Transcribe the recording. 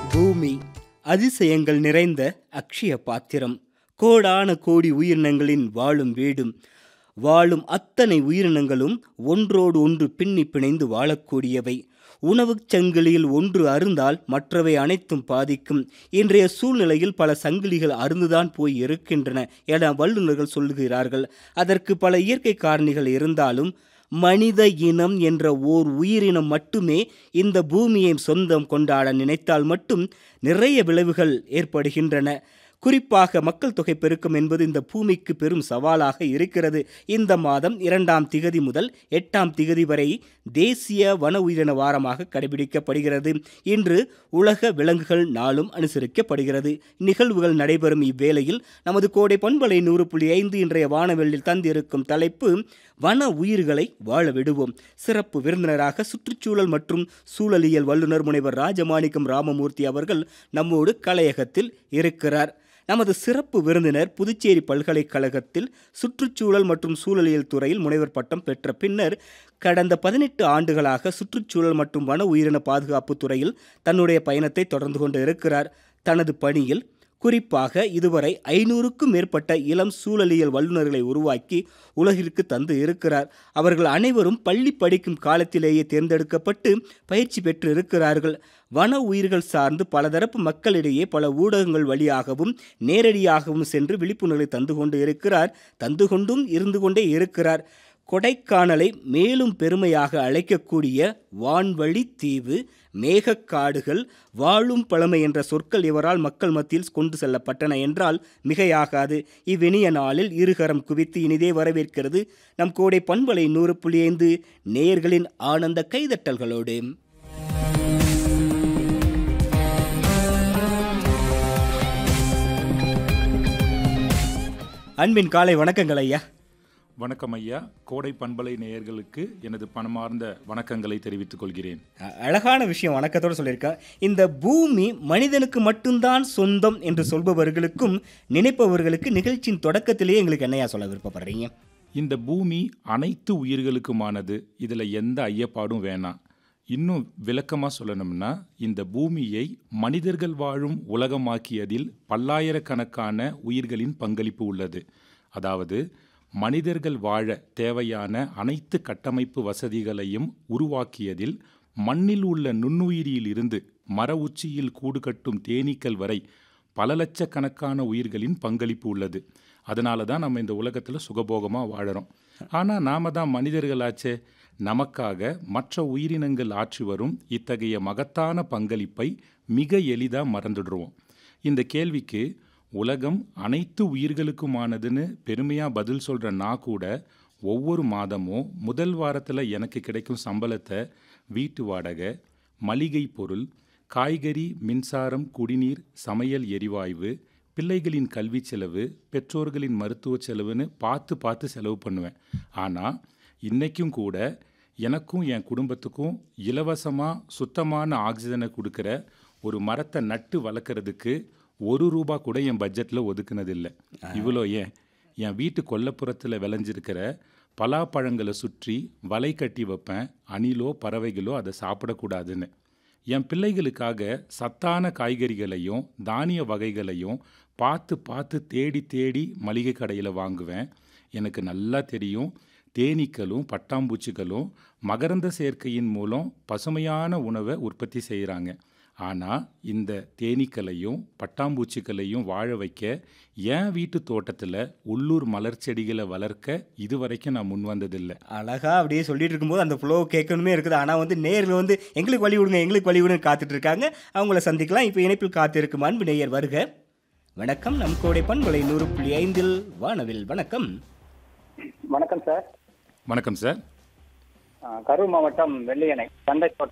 பூமி அதிசயங்கள் நிறைந்த அக்ஷய பாத்திரம் கோடான கோடி உயிரினங்களின் வாழும் வீடும் வாழும் அத்தனை உயிரினங்களும் ஒன்றோடு ஒன்று பின்னி பிணைந்து வாழக்கூடியவை உணவுச் சங்கிலியில் ஒன்று அருந்தால் மற்றவை அனைத்தும் பாதிக்கும் இன்றைய சூழ்நிலையில் பல சங்கிலிகள் அருந்துதான் போய் இருக்கின்றன என வல்லுநர்கள் சொல்லுகிறார்கள் அதற்கு பல இயற்கை காரணிகள் இருந்தாலும் மனித இனம் என்ற ஓர் உயிரினம் மட்டுமே இந்த பூமியை சொந்தம் கொண்டாட நினைத்தால் மட்டும் நிறைய விளைவுகள் ஏற்படுகின்றன குறிப்பாக மக்கள் தொகை பெருக்கம் என்பது இந்த பூமிக்கு பெரும் சவாலாக இருக்கிறது இந்த மாதம் இரண்டாம் திகதி முதல் எட்டாம் திகதி வரை தேசிய வன உயிரின வாரமாக கடைபிடிக்கப்படுகிறது இன்று உலக விலங்குகள் நாளும் அனுசரிக்கப்படுகிறது நிகழ்வுகள் நடைபெறும் இவ்வேளையில் நமது கோடை பண்பலை நூறு புள்ளி ஐந்து இன்றைய வானவெளியில் தந்திருக்கும் தலைப்பு வன உயிர்களை வாழ விடுவோம் சிறப்பு விருந்தினராக சுற்றுச்சூழல் மற்றும் சூழலியல் வல்லுநர் முனைவர் ராஜமாணிக்கம் ராமமூர்த்தி அவர்கள் நம்மோடு கலையகத்தில் இருக்கிறார் நமது சிறப்பு விருந்தினர் புதுச்சேரி பல்கலைக்கழகத்தில் சுற்றுச்சூழல் மற்றும் சூழலியல் துறையில் முனைவர் பட்டம் பெற்ற பின்னர் கடந்த பதினெட்டு ஆண்டுகளாக சுற்றுச்சூழல் மற்றும் வன உயிரின பாதுகாப்பு துறையில் தன்னுடைய பயணத்தை தொடர்ந்து கொண்டு இருக்கிறார் தனது பணியில் குறிப்பாக இதுவரை ஐநூறுக்கும் மேற்பட்ட இளம் சூழலியல் வல்லுநர்களை உருவாக்கி உலகிற்கு தந்து இருக்கிறார் அவர்கள் அனைவரும் பள்ளி படிக்கும் காலத்திலேயே தேர்ந்தெடுக்கப்பட்டு பயிற்சி பெற்று இருக்கிறார்கள் வன உயிர்கள் சார்ந்து பலதரப்பு மக்களிடையே பல ஊடகங்கள் வழியாகவும் நேரடியாகவும் சென்று விழிப்புணர்வை தந்து கொண்டு இருக்கிறார் தந்து கொண்டும் இருந்து கொண்டே இருக்கிறார் கொடைக்கானலை மேலும் பெருமையாக அழைக்கக்கூடிய வான்வழி தீவு மேகக்காடுகள் வாழும் பழமை என்ற சொற்கள் இவரால் மக்கள் மத்தியில் கொண்டு செல்லப்பட்டன என்றால் மிகையாகாது இவ்வினிய நாளில் இருகரம் குவித்து இனிதே வரவேற்கிறது நம் கோடை பண்பலை நூறு புள்ளி ஐந்து நேயர்களின் ஆனந்த கைதட்டல்களோடு அன்பின் காலை வணக்கங்கள் ஐயா வணக்கம் ஐயா கோடை பண்பலை நேயர்களுக்கு எனது பணமார்ந்த வணக்கங்களை தெரிவித்துக் கொள்கிறேன் அ- அழகான விஷயம் வணக்கத்தோடு சொல்லியிருக்கேன் இந்த பூமி மனிதனுக்கு மட்டும்தான் சொந்தம் என்று சொல்பவர்களுக்கும் நினைப்பவர்களுக்கு நிகழ்ச்சியின் தொடக்கத்திலேயே எங்களுக்கு என்னையா சொல்ல விருப்பப்படுறீங்க இந்த பூமி அனைத்து உயிர்களுக்குமானது இதில் எந்த ஐயப்பாடும் வேணாம் இன்னும் விளக்கமாக சொல்லணும்னா இந்த பூமியை மனிதர்கள் வாழும் உலகமாக்கியதில் பல்லாயிரக்கணக்கான உயிர்களின் பங்களிப்பு உள்ளது அதாவது மனிதர்கள் வாழ தேவையான அனைத்து கட்டமைப்பு வசதிகளையும் உருவாக்கியதில் மண்ணில் உள்ள நுண்ணுயிரியில் இருந்து மர உச்சியில் கூடு கட்டும் தேனீக்கள் வரை பல லட்சக்கணக்கான உயிர்களின் பங்களிப்பு உள்ளது அதனால தான் நம்ம இந்த உலகத்தில் சுகபோகமாக வாழறோம் ஆனால் நாம தான் மனிதர்களாச்சே நமக்காக மற்ற உயிரினங்கள் ஆற்றி வரும் இத்தகைய மகத்தான பங்களிப்பை மிக எளிதாக மறந்துடுறோம் இந்த கேள்விக்கு உலகம் அனைத்து உயிர்களுக்குமானதுன்னு பெருமையாக பதில் சொல்கிற நான் கூட ஒவ்வொரு மாதமும் முதல் வாரத்தில் எனக்கு கிடைக்கும் சம்பளத்தை வீட்டு வாடகை மளிகை பொருள் காய்கறி மின்சாரம் குடிநீர் சமையல் எரிவாயு பிள்ளைகளின் கல்வி செலவு பெற்றோர்களின் மருத்துவ செலவுன்னு பார்த்து பார்த்து செலவு பண்ணுவேன் ஆனால் இன்றைக்கும் கூட எனக்கும் என் குடும்பத்துக்கும் இலவசமாக சுத்தமான ஆக்சிஜனை கொடுக்குற ஒரு மரத்தை நட்டு வளர்க்குறதுக்கு ஒரு ரூபா கூட என் பட்ஜெட்டில் ஒதுக்குனதில்லை இவ்வளோ ஏன் என் வீட்டு கொல்லப்புறத்தில் விளைஞ்சிருக்கிற பலாப்பழங்களை சுற்றி வலை கட்டி வைப்பேன் அணிலோ பறவைகளோ அதை சாப்பிடக்கூடாதுன்னு என் பிள்ளைகளுக்காக சத்தான காய்கறிகளையும் தானிய வகைகளையும் பார்த்து பார்த்து தேடி தேடி மளிகை கடையில் வாங்குவேன் எனக்கு நல்லா தெரியும் தேனீக்களும் பட்டாம்பூச்சிகளும் மகரந்த சேர்க்கையின் மூலம் பசுமையான உணவை உற்பத்தி செய்கிறாங்க ஆனால் இந்த தேனீக்களையும் பட்டாம்பூச்சிகளையும் வாழ வைக்க என் வீட்டு தோட்டத்தில் உள்ளூர் மலர் செடிகளை வளர்க்க இதுவரைக்கும் நான் முன் வந்ததில்லை அழகா அப்படியே சொல்லிட்டு இருக்கும்போது அந்த ஃப்ளோ கேட்கணுமே இருக்குது ஆனால் வந்து நேரில் வந்து எங்களுக்கு வழி விடுங்க எங்களுக்கு வழி விடுங்க காத்துட்டு இருக்காங்க அவங்கள சந்திக்கலாம் இப்போ இணைப்பில் காத்திருக்கும் அன்பு நேயர் வருக வணக்கம் நம் கோடை பண்பலை நூறு புள்ளி ஐந்தில் வானவில் வணக்கம் வணக்கம் சார் வணக்கம் சார் ஆ, கரூர் மாவட்டம் வெள்ளியணை சண்டை